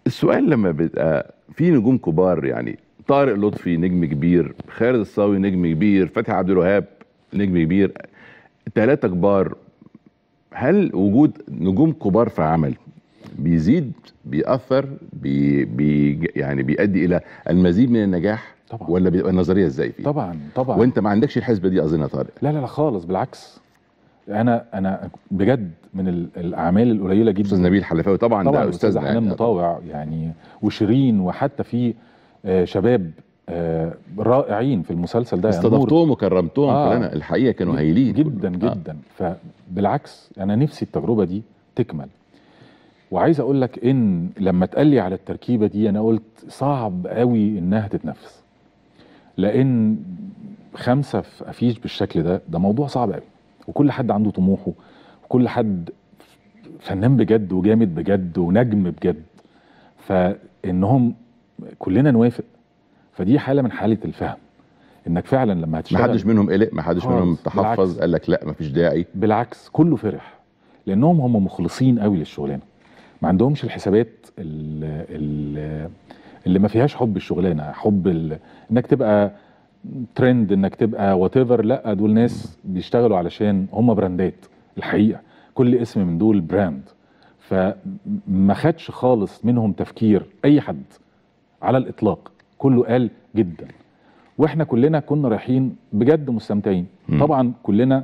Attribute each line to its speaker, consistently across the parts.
Speaker 1: السؤال لما بيبقى في نجوم كبار يعني طارق لطفي نجم كبير خالد الصاوي نجم كبير فتحي عبد الوهاب نجم كبير ثلاثة كبار هل وجود نجوم كبار في عمل بيزيد بيأثر بي بي يعني بيؤدي إلى المزيد من النجاح
Speaker 2: طبعا
Speaker 1: ولا بيبقى النظرية ازاي فيه؟
Speaker 2: طبعا طبعا
Speaker 1: وانت ما عندكش الحسبة دي أظن يا طارق
Speaker 2: لا لا لا خالص بالعكس انا انا بجد من ال- الاعمال القليله جدا
Speaker 1: أستاذ نبيل حلفاوي طبعا,
Speaker 2: طبعا
Speaker 1: ده
Speaker 2: استاذ
Speaker 1: أستاذنا
Speaker 2: حنان
Speaker 1: يعني.
Speaker 2: مطاوع يعني وشيرين وحتى في آه، شباب آه، رائعين في المسلسل ده يعني نور
Speaker 1: استضفتهم وكرمتهم
Speaker 2: آه.
Speaker 1: فلنا الحقيقة كانوا هايلين
Speaker 2: جدا
Speaker 1: كلهم. آه.
Speaker 2: جدا فبالعكس انا نفسي التجربه دي تكمل وعايز اقول لك ان لما اتقال لي على التركيبه دي انا قلت صعب قوي انها تتنفس لان خمسه في افيش بالشكل ده ده موضوع صعب قوي وكل حد عنده طموحه وكل حد فنان بجد وجامد بجد ونجم بجد فانهم كلنا نوافق فدي حاله من حاله الفهم انك فعلا لما
Speaker 1: ما
Speaker 2: هتشتغل
Speaker 1: حدش منهم قلق ما حدش
Speaker 2: خالص،
Speaker 1: منهم تحفظ
Speaker 2: بالعكس.
Speaker 1: قال لك لا ما فيش داعي
Speaker 2: بالعكس كله فرح لانهم هم مخلصين قوي للشغلانه ما عندهمش الحسابات ال- ال- اللي ما فيهاش حب الشغلانه حب ال- انك تبقى ترند انك تبقى وات لا دول ناس بيشتغلوا علشان هم براندات الحقيقه كل اسم من دول براند فما خدش خالص منهم تفكير اي حد على الاطلاق كله قال جدا واحنا كلنا كنا رايحين بجد مستمتعين
Speaker 1: مم.
Speaker 2: طبعا كلنا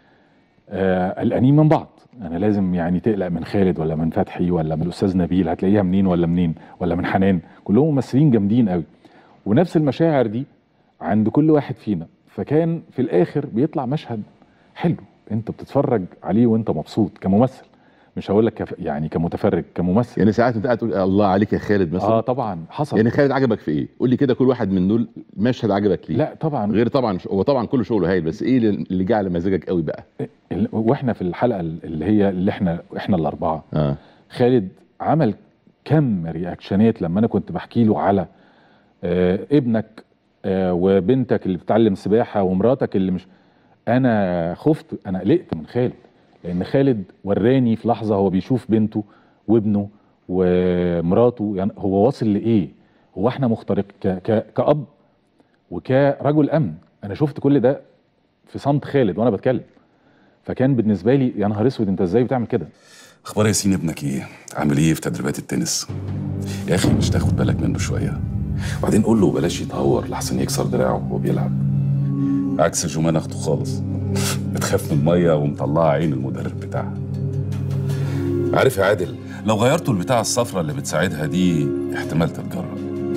Speaker 2: آه، قلقانين من بعض انا لازم يعني تقلق من خالد ولا من فتحي ولا من الاستاذ نبيل هتلاقيها منين ولا منين ولا من حنان كلهم ممثلين جامدين قوي ونفس المشاعر دي عند كل واحد فينا فكان في الاخر بيطلع مشهد حلو انت بتتفرج عليه وانت مبسوط كممثل مش هقول لك كف... يعني كمتفرج كممثل
Speaker 1: يعني ساعات انت قاعد تقول الله عليك يا خالد مثلا
Speaker 2: اه طبعا حصل
Speaker 1: يعني خالد عجبك في ايه؟ قول لي كده كل واحد من دول مشهد عجبك ليه؟
Speaker 2: لا طبعا
Speaker 1: غير طبعا هو طبعا كل شغله هايل بس ايه اللي جه على مزاجك قوي بقى؟
Speaker 2: ال- واحنا في الحلقه اللي هي اللي احنا احنا الاربعه
Speaker 1: اه
Speaker 2: خالد عمل كم رياكشنات لما انا كنت بحكي له على آه ابنك آه وبنتك اللي بتتعلم سباحه ومراتك اللي مش انا خفت انا قلقت من خالد لان خالد وراني في لحظه هو بيشوف بنته وابنه ومراته يعني هو واصل لايه هو احنا مخترق ك ك كاب وكرجل امن انا شفت كل ده في صمت خالد وانا بتكلم فكان بالنسبه لي يا نهار اسود انت ازاي بتعمل كده
Speaker 3: اخبار ياسين ابنك ايه عامل ايه في تدريبات التنس يا اخي مش تاخد بالك منه شويه وبعدين قول له بلاش يتهور لحسن يكسر دراعه وهو بيلعب عكس جمان اخته خالص بتخاف من الميه ومطلعه عين المدرب بتاعها عارف يا عادل لو غيرتوا البتاعه الصفراء اللي بتساعدها دي احتمال تتجرب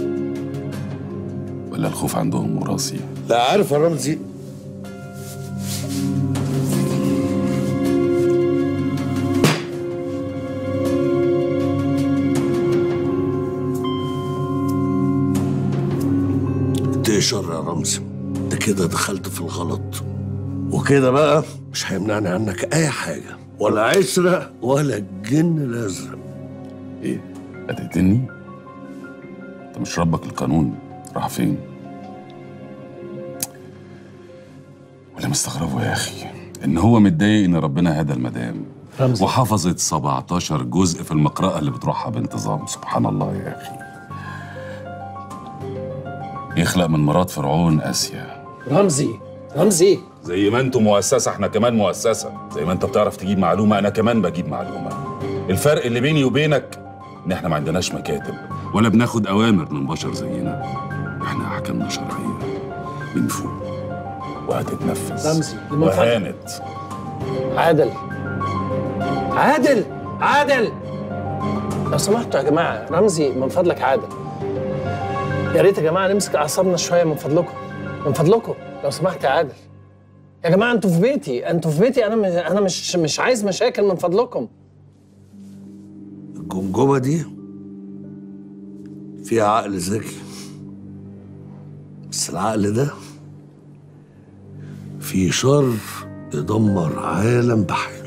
Speaker 3: ولا الخوف عندهم وراثي
Speaker 4: لا عارف يا رمزي انت ايه شر يا رمزي انت كده دخلت في الغلط وكده بقى مش هيمنعني عنك اي حاجه ولا عشره ولا الجن الازرق
Speaker 3: ايه هتقتلني انت مش ربك القانون راح فين ولا مستغربه يا اخي ان هو متضايق ان ربنا هدى المدام
Speaker 5: رمزي.
Speaker 3: وحفظت 17 جزء في المقرأة اللي بتروحها بانتظام سبحان الله يا اخي يخلق من مرات فرعون اسيا
Speaker 5: رمزي رمزي
Speaker 3: زي ما انتم مؤسسة احنا كمان مؤسسة زي ما انت بتعرف تجيب معلومة انا كمان بجيب معلومة الفرق اللي بيني وبينك ان احنا ما عندناش مكاتب ولا بناخد اوامر من بشر زينا احنا احكامنا شرعية من فوق وهتتنفذ
Speaker 5: رمزي، لمن فضلك.
Speaker 3: وهانت
Speaker 5: عادل عادل عادل لو سمحتوا يا جماعه رمزي من فضلك عادل يا ريت يا جماعه نمسك اعصابنا شويه من فضلكم من فضلكم لو سمحت يا عادل يا جماعه انتوا في بيتي انتوا في بيتي انا م- انا مش مش عايز مشاكل من فضلكم
Speaker 4: الجمجمه دي فيها عقل ذكي بس العقل ده فيه شر يدمر عالم بحاله